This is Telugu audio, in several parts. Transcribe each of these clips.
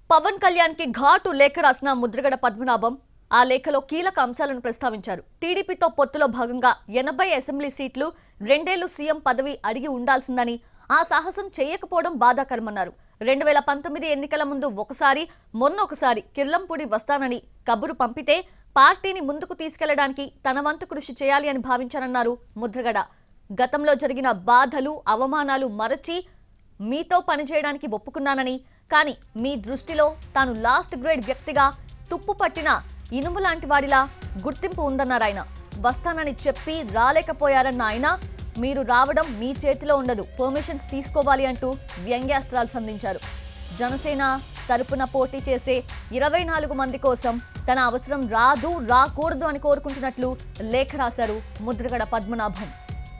పవన్ కళ్యాణ్ కి ఘాటు లేఖ రాసిన ముద్రగడ పద్మనాభం ఆ లేఖలో కీలక అంశాలను ప్రస్తావించారు టీడీపీతో పొత్తులో భాగంగా ఎనభై అసెంబ్లీ సీట్లు రెండేళ్లు సీఎం పదవి అడిగి ఉండాల్సిందని ఆ సాహసం చేయకపోవడం బాధాకరమన్నారు రెండు వేల పంతొమ్మిది ఎన్నికల ముందు ఒకసారి మొన్న ఒకసారి కిర్లంపూడి వస్తానని కబురు పంపితే పార్టీని ముందుకు తీసుకెళ్లడానికి తన వంతు కృషి చేయాలి అని భావించారన్నారు ముద్రగడ గతంలో జరిగిన బాధలు అవమానాలు మరచి మీతో పనిచేయడానికి ఒప్పుకున్నానని కానీ మీ దృష్టిలో తాను లాస్ట్ గ్రేడ్ వ్యక్తిగా తుప్పు పట్టిన ఇనుము లాంటి వాడిలా గుర్తింపు ఉందన్నారు ఆయన వస్తానని చెప్పి రాలేకపోయారన్న ఆయన మీరు రావడం మీ చేతిలో ఉండదు పర్మిషన్స్ తీసుకోవాలి అంటూ వ్యంగ్యాస్త్రాలు సంధించారు జనసేన తరపున పోటీ చేసే ఇరవై నాలుగు మంది కోసం తన అవసరం రాదు రాకూడదు అని కోరుకుంటున్నట్లు లేఖ రాశారు ముద్రగడ పద్మనాభం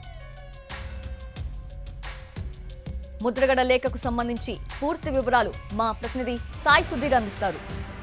ముద్రగడ లేఖకు సంబంధించి పూర్తి వివరాలు మా ప్రతినిధి సాయి సుధీర్ అందిస్తారు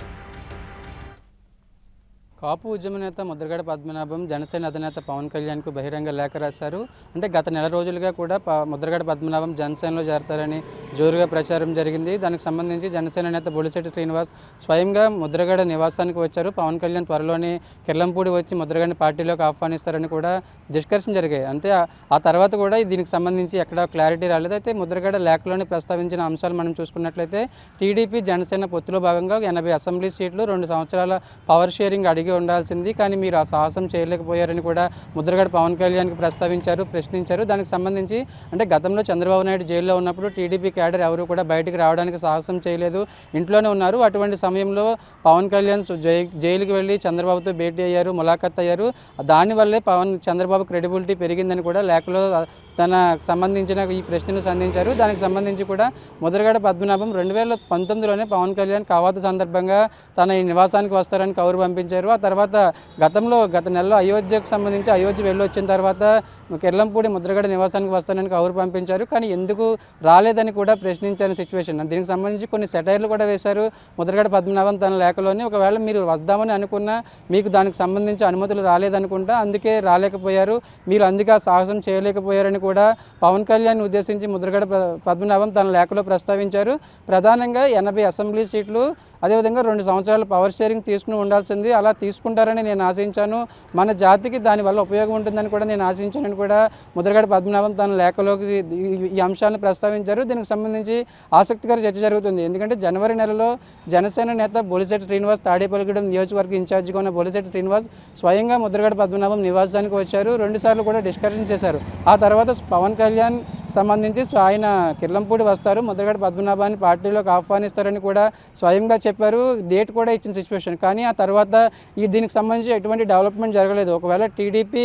కాపు ఉద్యమ నేత ముద్రగడ పద్మనాభం జనసేన అధినేత పవన్ కళ్యాణ్కు బహిరంగ లేఖ రాశారు అంటే గత నెల రోజులుగా కూడా ప- ముద్రగడ పద్మనాభం జనసేనలో చేరతారని జోరుగా ప్రచారం జరిగింది దానికి సంబంధించి జనసేన నేత బొలిశెట్టి శ్రీనివాస్ స్వయంగా ముద్రగడ నివాసానికి వచ్చారు పవన్ కళ్యాణ్ త్వరలోనే కిర్లంపూడి వచ్చి ముద్రగడని పార్టీలోకి ఆహ్వానిస్తారని కూడా డిస్కషన్ జరిగాయి అంతే ఆ- ఆ తర్వాత కూడా దీనికి సంబంధించి ఎక్కడ క్లారిటీ రాలేదు అయితే ముద్రగడ లేఖలోని ప్రస్తావించిన అంశాలు మనం చూసుకున్నట్లయితే టీడీపీ జనసేన పొత్తులో భాగంగా ఎనభై అసెంబ్లీ సీట్లు రెండు సంవత్సరాల పవర్ షేరింగ్ అడిగి ఉండాల్సింది కానీ మీరు ఆ సాహసం చేయలేకపోయారని కూడా ముద్రగడ పవన్ కళ్యాణ్కి ప్రస్తావించారు ప్రశ్నించారు దానికి సంబంధించి అంటే గతంలో చంద్రబాబు నాయుడు జైల్లో ఉన్నప్పుడు టీడీపీ క్యాడర్ ఎవరు కూడా బయటికి రావడానికి సాహసం చేయలేదు ఇంట్లోనే ఉన్నారు అటువంటి సమయంలో పవన్ కళ్యాణ్ సు- జై జైలుకి వెళ్ళి చంద్రబాబుతో భేటీ అయ్యారు ములాఖత్ అయ్యారు దానివల్లే పవన్ చంద్రబాబు క్రెడిబిలిటీ పెరిగిందని కూడా లేఖలో తన సంబంధించిన ఈ ప్రశ్నను సంధించారు దానికి సంబంధించి కూడా ముద్రగడ పద్మనాభం రెండు వేల పంతొమ్మిదిలోనే పవన్ కళ్యాణ్ కవాతు సందర్భంగా తన ఈ నివాసానికి వస్తారని కౌరు పంపించారు ఆ తర్వాత గతంలో గత నెలలో అయోధ్యకు సంబంధించి అయోధ్య వెళ్ళి వచ్చిన తర్వాత కిర్లంపూడి ముద్రగడ నివాసానికి వస్తానని కౌరు పంపించారు కానీ ఎందుకు రాలేదని కూడా ప్రశ్నించిన సిచ్యువేషన్ దీనికి సంబంధించి కొన్ని సెటైర్లు కూడా వేశారు ముద్రగడ పద్మనాభం తన లేఖలోని ఒకవేళ మీరు వద్దామని అనుకున్నా మీకు దానికి సంబంధించి అనుమతులు రాలేదనుకుంటా అందుకే రాలేకపోయారు మీరు అందుకే ఆ సాహసం చేయలేకపోయారని కూడా పవన్ కళ్యాణ్ ఉద్దేశించి ముద్రగడ ప్ర- పద్మనాభం తన లేఖలో ప్రస్తావించారు ప్రధానంగా ఎనభై అసెంబ్లీ సీట్లు అదేవిధంగా రెండు సంవత్సరాలు పవర్ షేరింగ్ తీసుకుని ఉండాల్సింది అలా తీసుకుంటారని నేను ఆశించాను మన జాతికి దానివల్ల ఉపయోగం ఉంటుందని కూడా నేను ఆశించానని కూడా ముద్రగడ పద్మనాభం తన లేఖలోకి ఈ- ఈ అంశాలను ప్రస్తావించారు దీనికి సంబంధించి ఆసక్తికర చర్చ జరుగుతుంది ఎందుకంటే జనవరి నెలలో జనసేన నేత బొలిశెట్టి శ్రీనివాస్ తాడేపల్లిగూడెం నియోజకవర్గ ఇన్ఛార్జిగా ఉన్న బొలిశెట్టి శ్రీనివాస్ స్వయంగా ముద్రగడ పద్మనాభం నివాసానికి వచ్చారు రెండుసార్లు కూడా డిస్కషన్ చేశారు ఆ తర్వాత పవన్ కళ్యాణ్ సంబంధించి స్వ- ఆయన కిర్లంపూడి వస్తారు ముద్రగడ పద్మనాభాన్ని పార్టీలోకి ఆహ్వానిస్తారని కూడా స్వయంగా చెప్పారు డేట్ కూడా ఇచ్చిన సిచ్యువేషన్ కానీ ఆ తర్వాత ఈ దీనికి సంబంధించి ఎటువంటి డెవలప్మెంట్ జరగలేదు ఒకవేళ టీడీపీ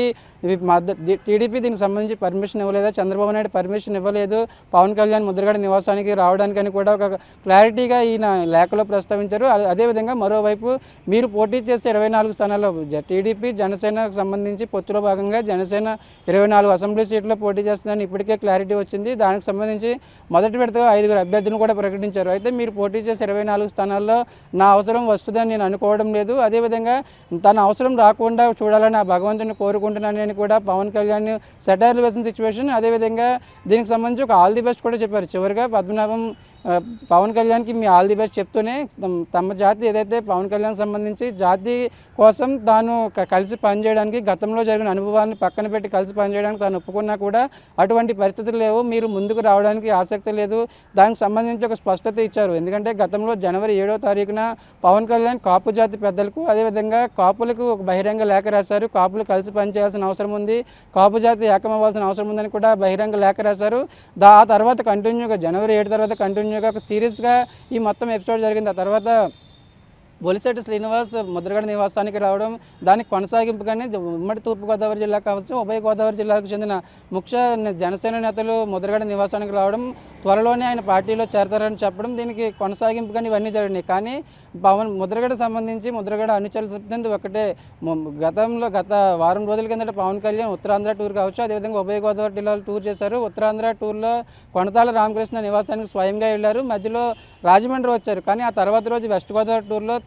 టీడీపీ దీనికి సంబంధించి పర్మిషన్ ఇవ్వలేదా చంద్రబాబు నాయుడు పర్మిషన్ ఇవ్వలేదు పవన్ కళ్యాణ్ ముద్రగడ నివాసానికి రావడానికని కూడా ఒక క్లారిటీగా ఈయన లేఖలో ప్రస్తావించారు అదే- అదేవిధంగా మరోవైపు మీరు పోటీ చేసే ఇరవై నాలుగు స్థానాల్లో జ- టీడీపీ జనసేనకు సంబంధించి పొత్తులో భాగంగా జనసేన ఇరవై నాలుగు అసెంబ్లీ సీట్లో పోటీ చేస్తుందని ఇప్పటికే క్లారిటీ వచ్చింది దానికి సంబంధించి మొదటి విడతగా ఐదుగురు అభ్యర్థులను కూడా ప్రకటించారు అయితే మీరు పోటీ చేసే ఇరవై నాలుగు స్థానాల్లో నా అవసరం వస్తుందని నేను అనుకోవడం లేదు అదేవిధంగా తన అవసరం రాకుండా చూడాలని ఆ భగవంతుని కోరుకుంటున్నానని కూడా పవన్ కళ్యాణ్ సెటైర్లు వేసిన సిచ్యువేషన్ అదేవిధంగా దీనికి సంబంధించి ఒక ఆల్ ది బెస్ట్ కూడా చెప్పారు చివరిగా పద్మనాభం ఆ, పవన్ కళ్యాణ్కి మీ ఆల్ ది బెస్ట్ చెప్తూనే తమ- తమ జాతి ఏదైతే పవన్ కళ్యాణ్ సంబంధించి జాతి కోసం తాను క- కలిసి పనిచేయడానికి గతంలో జరిగిన అనుభవాన్ని పక్కన పెట్టి కలిసి పనిచేయడానికి తాను ఒప్పుకున్నా కూడా అటువంటి పరిస్థితులు లేవు మీరు ముందుకు రావడానికి ఆసక్తి లేదు దానికి సంబంధించి ఒక స్పష్టత ఇచ్చారు ఎందుకంటే గతంలో జనవరి ఏడవ తారీఖున పవన్ కళ్యాణ్ కాపు జాతి పెద్దలకు అదేవిధంగా కాపులకు ఒక బహిరంగ లేఖ రాశారు కాపులు కలిసి పనిచేయాల్సిన అవసరం ఉంది కాపు జాతి ఏకమవ్వాల్సిన అవసరం ఉందని కూడా బహిరంగ లేఖ రాశారు దా ఆ తర్వాత కంటిన్యూగా జనవరి ఏడు తర్వాత కంటిన్యూగా ఒక సీరియస్గా ఈ మొత్తం ఎపిసోడ్ జరిగింది ఆ తర్వాత బొలిశెట్టి శ్రీనివాస్ ముద్రగడ నివాసానికి రావడం దానికి కొనసాగింపుగానే జ- ఉమ్మడి తూర్పుగోదావరి జిల్లా కావచ్చు ఉభయ గోదావరి జిల్లాకు చెందిన ముఖ్య న- జనసేన నేతలు ముద్రగడ నివాసానికి రావడం త్వరలోనే ఆయన పార్టీలో చేరతారని చెప్పడం దీనికి కొనసాగింపుగానే ఇవన్నీ జరిగినాయి కానీ పవన్ ముద్రగడ సంబంధించి ముద్రగడ అనుచరులు చెప్తుంది ఒకటే ము- గతంలో గత వారం రోజుల కిందట పవన్ కళ్యాణ్ ఉత్తరాంధ్ర టూర్ కావచ్చు అదేవిధంగా ఉభయ గోదావరి జిల్లాలో టూర్ చేశారు ఉత్తరాంధ్ర టూర్లో కొనతాల రామకృష్ణ నివాసానికి స్వయంగా వెళ్ళారు మధ్యలో రాజమండ్రి వచ్చారు కానీ ఆ తర్వాత రోజు వెస్ట్ గోదావరి టూర్లో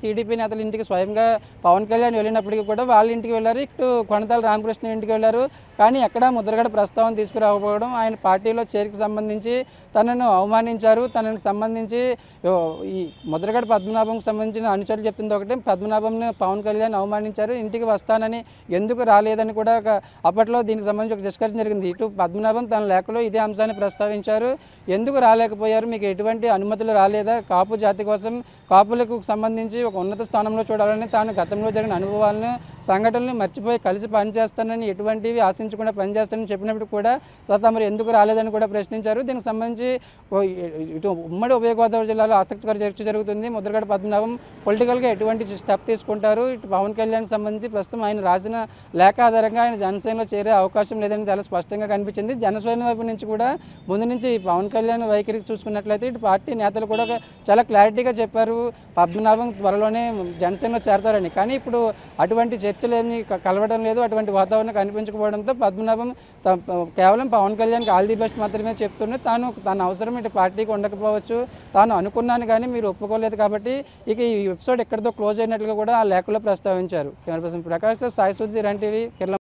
టీడీపీ నేతల ఇంటికి స్వయంగా పవన్ కళ్యాణ్ వెళ్ళినప్పటికీ కూడా వాళ్ళ ఇంటికి వెళ్ళారు ఇటు కొనతాల రామకృష్ణ ఇంటికి వెళ్ళారు కానీ ఎక్కడా ముద్రగడ ప్రస్తావన తీసుకురాకపోవడం ఆయన పార్టీలో చేరిక సంబంధించి తనను అవమానించారు తనకు సంబంధించి ఓ, ఈ ముద్రగడ పద్మనాభంకి సంబంధించిన అనుచరులు చెప్తుంది ఒకటి పద్మనాభంని పవన్ కళ్యాణ్ అవమానించారు ఇంటికి వస్తానని ఎందుకు రాలేదని కూడా ఒక అప్పట్లో దీనికి సంబంధించి ఒక డిస్కషన్ జరిగింది ఇటు పద్మనాభం తన లేఖలో ఇదే అంశాన్ని ప్రస్తావించారు ఎందుకు రాలేకపోయారు మీకు ఎటువంటి అనుమతులు రాలేదా కాపు జాతి కోసం కాపులకు సంబంధించి ఒక ఉన్నత స్థానంలో చూడాలని తాను గతంలో జరిగిన అనుభవాలను సంఘటనలు మర్చిపోయి కలిసి పనిచేస్తానని ఎటువంటివి ఆశించకుండా పనిచేస్తానని చెప్పినప్పుడు కూడా తమరు ఎందుకు రాలేదని కూడా ప్రశ్నించారు దీనికి సంబంధించి ఓ ఇటు ఉమ్మడి ఉభయ గోదావరి జిల్లాలో ఆసక్తికర చర్చ జరుగుతుంది ముద్రగడ పద్మనాభం పొలిటికల్గా ఎటువంటి స్టెప్ తీసుకుంటారు ఇటు పవన్ కళ్యాణ్ సంబంధించి ప్రస్తుతం ఆయన రాసిన లేఖ ఆధారంగా ఆయన జనసేనలో చేరే అవకాశం లేదని చాలా స్పష్టంగా కనిపించింది జనసేన వైపు నుంచి కూడా ముందు నుంచి ఈ పవన్ కళ్యాణ్ వైఖరి చూసుకున్నట్లయితే ఇటు పార్టీ నేతలు కూడా ఒక చాలా క్లారిటీగా చెప్పారు పద్మనాభం త్వరలోనే జనసేనలో చేరతారని కానీ ఇప్పుడు అటువంటి చర్చలు ఏమీ క- కలవడం లేదు అటువంటి వాతావరణం కనిపించకపోవడంతో పద్మనాభం త- కేవలం పవన్ కళ్యాణ్కి ఆల్ ది బెస్ట్ మాత్రమే చెప్తూనే తాను తన అవసరం ఇటు పార్టీకి ఉండకపోవచ్చు తాను అనుకున్నాను కానీ మీరు ఒప్పుకోలేదు కాబట్టి ఇక ఈ ఎపిసోడ్ ఎక్కడితో క్లోజ్ అయినట్లుగా కూడా ఆ లేఖలో ప్రస్తావించారు camera person Prakash Sai Sudheer TV Kerala